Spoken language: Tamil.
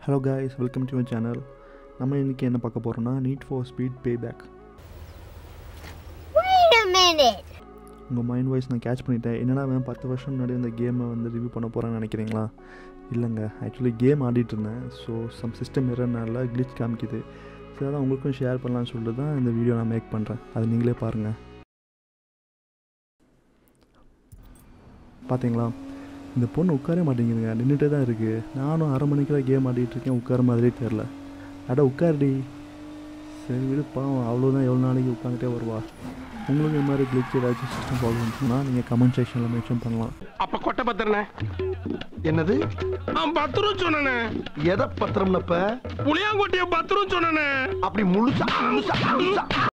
Hello guys welcome to my channel நம்ம இன்றைக்கி என்ன பார்க்க போகிறோம்னா Need for Speed Pay back Wait a minute. உங்கள் மைண்ட் வாய்ஸ் நான் கேட்ச் பண்ணிட்டேன் என்னடா அவன் பத்து வருஷம் முன்னாடி அந்த கேமை வந்து ரிவ்யூ பண்ண போகிறான்னு நினைக்கிறீங்களா இல்லைங்க ஆக்சுவலி கேம் ஆடிட்டு இருந்தேன் ஸோ சம் சிஸ்டம் இரனால கிளிச் காமிக்குது ஸோ அதான் உங்களுக்கும் ஷேர் பண்ணலாம்னு சொல்லிட்டு தான் இந்த வீடியோ நான் மேக் பண்ணுறேன் அது நீங்களே பாருங்கள் பார்த்தீங்களா இந்த பொண்ணு உட்காரே மாட்டேங்குதுங்க நின்றுட்டே தான் இருக்குது நானும் அரை மணிக்கு கேம் ஆடிட்டு இருக்கேன் உட்கார மாதிரியே தெரில அட உட்காருடி சரி விடு பாவம் அவ்வளோதான் எவ்வளோ நாளைக்கு உட்காந்துட்டே வருவா உங்களுக்கு இந்த மாதிரி கிளிச் ஏதாச்சும் சிஸ்டம் ப்ராப்ளம் இருந்துச்சுன்னா நீங்கள் கமெண்ட் செக்ஷனில் மென்ஷன் பண்ணலாம் அப்ப கொட்டை பத்திரனே என்னது பத்திரம் சொன்னனே எதை பத்திரம்னப்ப புளியாங்கொட்டிய பத்திரம் சொன்னனே அப்படி முழுசா முழுசா முழுசா